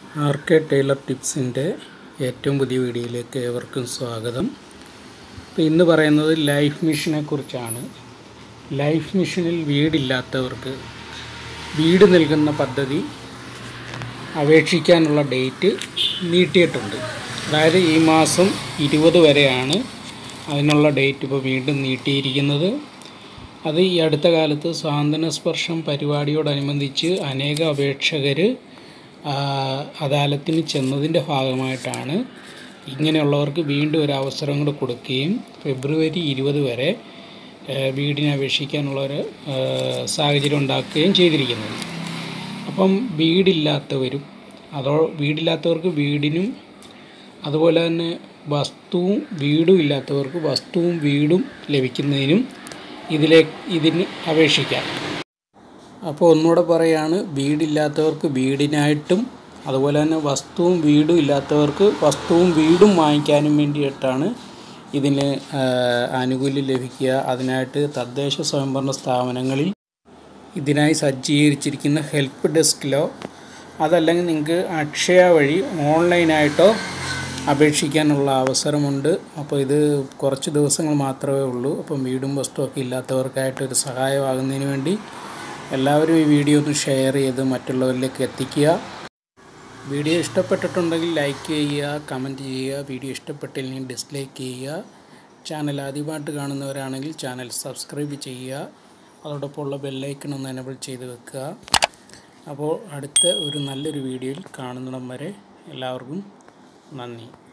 R K Taylor ടിപ്സിൻ്റെ ഏറ്റവും പുതിയ വീഡിയോയിലേക്ക് ഏവർക്കും സ്വാഗതം അപ്പോൾ ഇന്ന് പറയുന്നത് ലൈഫ് മിഷനെ കുറിച്ചാണ് ലൈഫ് മിഷനിൽ വീടില്ലാത്തവർക്ക് വീട് നൽകുന്ന പദ്ധതി അപേക്ഷിക്കാനുള്ള ഡേറ്റ് നീട്ടിയിട്ടുണ്ട് അതായത് ഈ മാസം ഇരുപത് വരെയാണ് അതിനുള്ള ഡേറ്റ് ഇപ്പോൾ വീണ്ടും നീട്ടിയിരിക്കുന്നത് അത് ഈ അടുത്ത കാലത്ത് സാന്ത്വന സ്പർശം പരിപാടിയോടനുബന്ധിച്ച് അനേക അപേക്ഷകർ അദാലത്തിന് ചെന്നതിൻ്റെ ഭാഗമായിട്ടാണ് ഇങ്ങനെയുള്ളവർക്ക് വീണ്ടും ഒരു അവസരം കൂടെ കൊടുക്കുകയും ഫെബ്രുവരി ഇരുപത് വരെ ആ, വീടിന് അപേക്ഷിക്കാനുള്ള ഒരു ആ, സാഹചര്യം ഉണ്ടാക്കുകയും ചെയ്തിരിക്കുന്നത് അപ്പം വീടില്ലാത്തവരും അതോ വീടില്ലാത്തവർക്ക് വീടിനും അതുപോലെ തന്നെ വസ്തുവും വീടും ഇല്ലാത്തവർക്ക് വസ്തുവും വീടും ലഭിക്കുന്നതിനും ഇതിലെ ഇതിന് അപേക്ഷിക്കാം അപ്പോൾ ഒന്നുകൂടെ പറയാണ് വീടില്ലാത്തവർക്ക് വീടിനായിട്ടും അതുപോലെ തന്നെ വസ്തുവും വീടും ഇല്ലാത്തവർക്ക് വസ്തുവും വീടും വാങ്ങിക്കാനും വേണ്ടിയിട്ടാണ് ഇതിന് ആ, ആനുകൂല്യം ലഭിക്കുക അതിനായിട്ട് തദ്ദേശ സ്വയംഭരണ സ്ഥാപനങ്ങളിൽ ഇതിനായി സജ്ജീകരിച്ചിരിക്കുന്ന ഹെൽപ്പ് ഡെസ്കിലോ അതല്ലെങ്കിൽ നിങ്ങൾക്ക് അക്ഷയ വഴി ഓൺലൈനായിട്ടോ അപേക്ഷിക്കാനുള്ള അവസരമുണ്ട് അപ്പോൾ ഇത് കുറച്ച് ദിവസങ്ങൾ മാത്രമേ ഉള്ളൂ അപ്പം വീടും വസ്തുവൊക്കെ ഇല്ലാത്തവർക്കായിട്ട് ഒരു സഹായമാകുന്നതിന് വേണ്ടി എല്ലാവരും ഈ വീഡിയോ ഒന്ന് ഷെയർ ചെയ്ത് മറ്റുള്ളവരിലേക്ക് എത്തിക്കുക വീഡിയോ ഇഷ്ടപ്പെട്ടിട്ടുണ്ടെങ്കിൽ ലൈക്ക് ചെയ്യുക കമൻറ്റ് ചെയ്യുക വീഡിയോ ഇഷ്ടപ്പെട്ടില്ലെങ്കിൽ ഡിസ്ലൈക്ക് ചെയ്യുക ചാനൽ ആദ്യമായിട്ട് കാണുന്നവരാണെങ്കിൽ ചാനൽ സബ്സ്ക്രൈബ് ചെയ്യുക അതോടൊപ്പം ഉള്ള ബെല്ലൈക്കൺ ഒന്ന് എനബിൾ ചെയ്ത് വെക്കുക അപ്പോൾ അടുത്ത ഒരു നല്ലൊരു വീഡിയോയിൽ കാണുന്നിടം വരെ എല്ലാവർക്കും നന്ദി